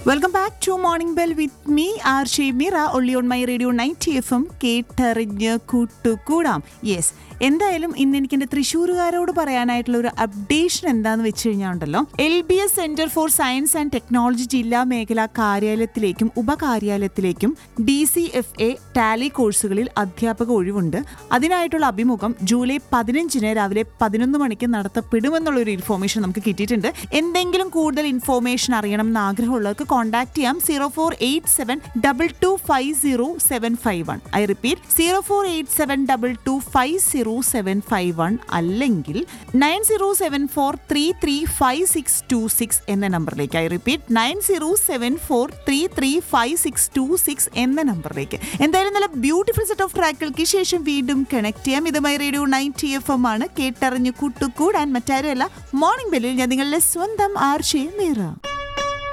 welcome back to morning bell with me R Shameera ഒള്ളി on my radio night F M കേട്ടറിഞ്ഞ് കൂട്ടുകൂടാം yes എന്തായാലും ഇന്ന് എനിക്ക് എൻ്റെ തൃശ്ശൂരുകാരോട് പറയാനായിട്ടുള്ള ഒരു അപ്ഡേഷൻ എന്താന്ന് വെച്ച് കഴിഞ്ഞാൽ ഉണ്ടല്ലോ L B S centre for science and technology ജില്ലാ മേഖലാ കാര്യാലയത്തിലേക്കും ഉപകാര്യാലയത്തിലേക്കും D C F A Tally കോഴ്സുകളിൽ അധ്യാപക ഒഴിവുണ്ട് അതിനായിട്ടുള്ള അഭിമുഖം ജൂലൈ പതിനഞ്ചിന് രാവിലെ പതിനൊന്ന് മണിക്ക് നടത്തപ്പെടുമെന്നുള്ള ഒരു ഇൻഫോർമേഷൻ നമുക്ക് കിട്ടിയിട്ടുണ്ട് എന്തെങ്കിലും കൂടുതൽ ഇൻഫോർമേഷൻ അറിയണം എന്ന് ആഗ്രഹമുള്ളവർക്ക് കോൺടാക്ട് ചെയ്യാം zero four eight seven double two five zero seven five one I repeat zero four eight seven double two five zero seven five one അല്ലെങ്കിൽ nine zero seven four three three five six two six എന്ന നമ്പറിലേക്ക് I repeat nine zero seven four three three five six two six എന്ന നമ്പറിലേക്ക് എന്തായാലും നല്ല beautiful set of ട്രാക്കുകൾക്ക് ശേഷം വീണ്ടും connect ചെയ്യാം ഇതുമായി റേഡിയോ നയൻറ്റി എഫ് എം ആണ് കേട്ടറിഞ്ഞു കൂട്ടുകൂടാൻ മറ്റാരുമല്ല മോർണിംഗ് ബെല്ലിൽ ഞാൻ നിങ്ങളുടെ സ്വന്തം ആർഷേ മീറ